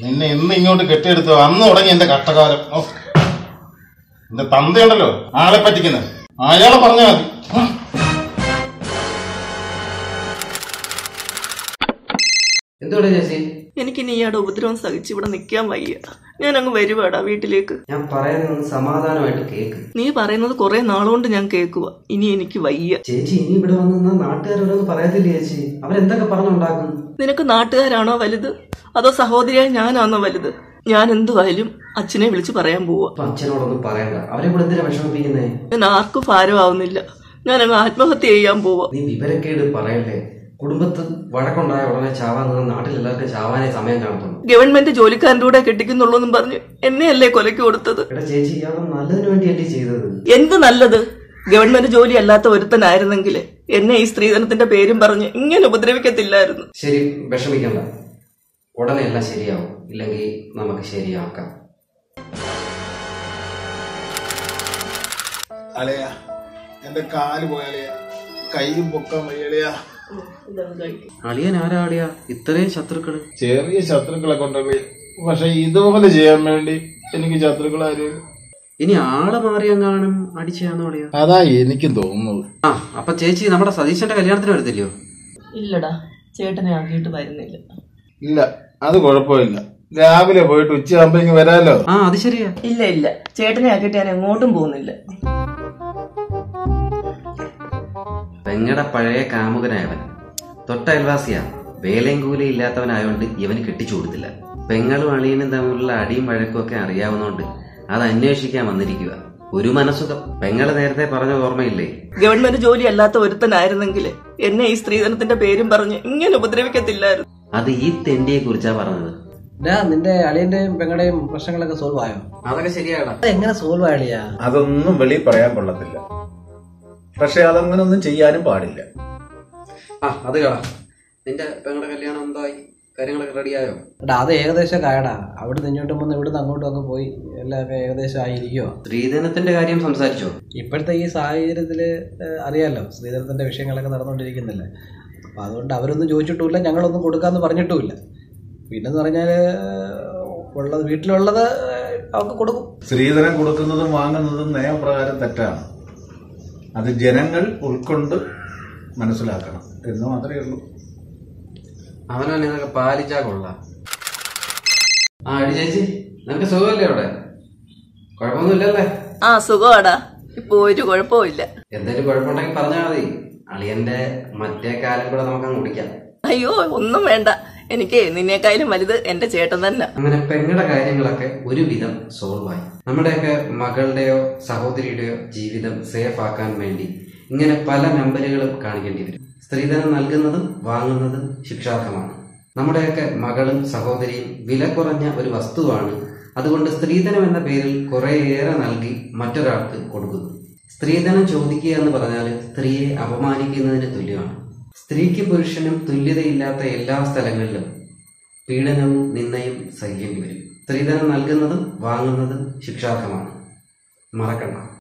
നിന്നെ ഇന്ന് ഇങ്ങോട്ട് കെട്ടിയെടുത്തു അന്ന് തുടങ്ങി എന്റെ കഷ്ടകാലം ഓ. എന്റെ തന്തയുണ്ടല്ലോ ആളെ പറ്റിക്കുന്നത് അയാളെ പറഞ്ഞാൽ മതി ഉം. എന്തുകൊണ്ട് ചേച്ചി എനിക്കിനി ഇയാളുടെ ഉപദ്രവം സഹിച്ച് ഇവിടെ നിൽക്കാൻ വയ്യ ഞാൻ അങ്ങ് വരുവാടാ വീട്ടിലേക്ക് ഞാൻ പറയുന്നത് സമാധാനമായിട്ട് കേക്ക് നീ പറയുന്നത് കുറെ നാളുകൊണ്ട് ഞാൻ കേൾക്കുക ഇനി എനിക്ക് വയ്യ ചേച്ചി ഇനി ഇവിടെ വന്ന് നിന്നാ നാട്ടുകാരോടൊന്നും പറയത്തില്ലേ ചേച്ചി അവരെന്തൊക്കെ പറഞ്ഞുണ്ടാക്കും നിനക്ക് നാട്ടുകാരാണോ വലുത് അതോ സഹോദരിയായി ഞാനാണോ വലുത് ഞാൻ എന്തുവായാലും അച്ഛനെ വിളിച്ച് പറയാൻ പോവാ അപ്പൊ അച്ഛനോടൊന്നും പറയണ്ട അവരെ കൂടെ എന്തിനാ വിഷമിപ്പിക്കുന്നേ ഞാൻ ആർക്കും ഭാരമാവുന്നില്ല ഞാൻ അങ്ങ് ആത്മഹത്യ ചെയ്യാൻ പോവാ നീ വിവരക്കേട് പറയല്ലേ കുടുംബത്ത് വഴക്കുണ്ടായ ഉടനെ ചാവാൻ നിന്ന് നാട്ടിൽ എല്ലാവർക്കും ചാവാനേ സമയം കാണത്തുള്ളൂ ഗവൺമെന്റ് ജോലിക്കാരൻ്റെ കൂടെ കെട്ടിക്കുന്നുള്ളൂ എന്നും പറഞ്ഞ് എന്നെയല്ലേ കൊലയ്ക്ക് കൊടുത്തത് എടാ ചേച്ചി ഇയാളെ നല്ലതിന് വേണ്ടിയല്ലേ ചെയ്തത് എന്ത് നല്ലത് ഗവൺമെന്റ് ജോലി അല്ലാത്ത ഒരുത്തനായിരുന്നെങ്കിൽ എന്നെ ഈ സ്ത്രീധനത്തിന്റെ പേരും പറഞ്ഞ് ഇങ്ങനെ ഉപദ്രവിക്കത്തില്ലായിരുന്നു ശരി വിഷമിക്കണ്ട ഉടനെ എല്ലാം ശരിയാവും ഇല്ലെങ്കിൽ നമുക്ക് ശരിയാക്കാം അളയാ എന്റെ കാല് പോയാലയാ കൈയും പൊക്കാൻ വയ്യലയാ അളിയൻ ആരാ അളിയ ഇത്രയും ശത്രുക്കള് ചെറിയ ശത്രുക്കളെ കൊണ്ടുപോയി പക്ഷെ ഇതുപോലെ ചെയ്യാൻ വേണ്ടി എനിക്ക് ശത്രുക്കളാരും ഇനി ആള് മാറിയെങ്ങാനും അടിച്ചാന്ന് അളിയ അതാ എനിക്കും തോന്നുന്നത് ആ അപ്പൊ ചേച്ചി നമ്മുടെ സതീശന്റെ കല്യാണത്തിന് വരത്തില്ലയോ ഇല്ലടാ ചേട്ടനെ ആക്കിയിട്ട് വരുന്നില്ല ഇല്ല അത് കുഴപ്പമില്ല രാവിലെ പോയിട്ട് ഉച്ചയാകുമ്പോ ഇങ്ങ് വരാലോ ആ അത് ശരിയാ ഇല്ല ഇല്ല ചേട്ടനെ ആക്കിയിട്ട് ഞാൻ എങ്ങോട്ടും പോകുന്നില്ല പെങ്ങടെ പഴയ കാമുകനായവൻ തൊട്ട അയൽവാസിയാ വേലയും കൂലി ഇല്ലാത്തവനായോണ്ട് ഇവന് കെട്ടിച്ചു കൊടുത്തില്ല പെങ്ങളും അളിയനും തമ്മിലുള്ള അടിയും വഴക്കും ഒക്കെ അറിയാവുന്നോണ്ട് അത് അന്വേഷിക്കാൻ വന്നിരിക്കുക ഒരു മനസുഖം പെങ്ങള് നേരത്തെ പറഞ്ഞ ഓർമ്മയില്ലേ ഗവൺമെന്റ് ജോലി അല്ലാത്ത ഒരുത്തനായിരുന്നെങ്കിൽ എന്നെ ഈ സ്ത്രീധനത്തിന്റെ പേരും പറഞ്ഞ് ഇങ്ങനെ ഉപദ്രവിക്കത്തില്ലായിരുന്നു അത് ഈ തെണ്ടിയെ കുറിച്ചാ പറഞ്ഞത് ഡാ നിന്റെ അളിയന്റെയും പെങ്ങളുടെയും പ്രശ്നങ്ങളൊക്കെ സോൾവ് ആയോ അതൊക്കെ ശരിയാടാ അത് എങ്ങനെ സോൾവ് ആളിയാ അതൊന്നും വെളിയിൽ പറയാൻ കൊള്ളത്തില്ല പക്ഷെ അതങ്ങനെ ഒന്നും ചെയ്യാനും പാടില്ല ആ അത് കേടാ നിന്റെ പെങ്ങളുടെ കല്യാണം എന്തായി കാര്യങ്ങളൊക്കെ റെഡിയായോ എടാ അത് ഏകദേശം ആയടാ അവിടെ നിന്നോട്ടും വന്ന് ഇവിടുന്ന് അങ്ങോട്ടും അങ്ങ് പോയി എല്ലാം ഏകദേശം ആയിരിക്കുമോ സ്ത്രീധനത്തിന്റെ കാര്യം സംസാരിച്ചോ ഇപ്പോഴത്തെ ഈ സാഹചര്യത്തില് ഏഹ്, അറിയാലോ സ്ത്രീധനത്തിന്റെ വിഷയങ്ങളൊക്കെ നടന്നുകൊണ്ടിരിക്കുന്നില്ലേ അപ്പൊ അതുകൊണ്ട് അവരൊന്നും ചോദിച്ചിട്ടുമില്ല ഞങ്ങളൊന്നും കൊടുക്കാന്ന് പറഞ്ഞിട്ടുമില്ല പിന്നെന്ന് പറഞ്ഞാല് ഏഹ്, ഉള്ളത് വീട്ടിലുള്ളത് ഏഹ്, അവർക്ക് കൊടുക്കും സ്ത്രീധനം കൊടുക്കുന്നതും വാങ്ങുന്നതും നിയമപ്രകാരം തെറ്റാണ് അത് ജനങ്ങൾ ഉൾക്കൊണ്ട് മനസ്സിലാക്കണം എന്ന് മാത്രമേ ഉള്ളൂ അവനവൻ ഇതൊക്കെ പാലിച്ചാ കൊള്ളാം ആ എടി ചേച്ചി നിനക്ക് സുഖമല്ലേ അവിടെ കുഴപ്പമൊന്നുമില്ലല്ലേ ആ സുഖമാടാ ഇപ്പൊ ഒരു കുഴപ്പമില്ല എന്തെങ്കിലും കുഴപ്പമുണ്ടെങ്കിൽ പറഞ്ഞാൽ മതി അളിയന്റെ മറ്റേ കാലം കൂടെ നമുക്ക് കുടിക്കാം അയ്യോ ഒന്നും വേണ്ട എനിക്ക് നിന്നേക്കാളും വലുത് എന്റെ ചേട്ടൻ തന്നെ അങ്ങനെ പെങ്ങളുടെ കാര്യങ്ങളൊക്കെ ഒരുവിധം സോൾവ് ആയി നമ്മുടെയൊക്കെ മകളുടെയോ സഹോദരിയുടെയോ ജീവിതം സേഫ് ആക്കാൻ വേണ്ടി ഇങ്ങനെ പല നമ്പറുകളും കാണിക്കേണ്ടി വരും സ്ത്രീധനം നൽകുന്നതും വാങ്ങുന്നതും ശിക്ഷാർഹമാണ് നമ്മുടെയൊക്കെ മകളും സഹോദരിയും വില കുറഞ്ഞ ഒരു വസ്തുവാണ് അതുകൊണ്ട് സ്ത്രീധനം എന്ന പേരിൽ കുറേയേറെ നൽകി മറ്റൊരാൾക്ക് കൊടുക്കുന്നു സ്ത്രീധനം ചോദിക്കുക എന്ന് പറഞ്ഞാൽ സ്ത്രീയെ അപമാനിക്കുന്നതിന് തുല്യമാണ് സ്ത്രീക്ക് പുരുഷനും തുല്യതയില്ലാത്ത എല്ലാ സ്ഥലങ്ങളിലും പീഡനവും നിന്ദയും സഹിക്കേണ്ടി വരും സ്ത്രീധനം നൽകുന്നതും വാങ്ങുന്നതും ശിക്ഷാർഹമാണ് മറക്കണ്ട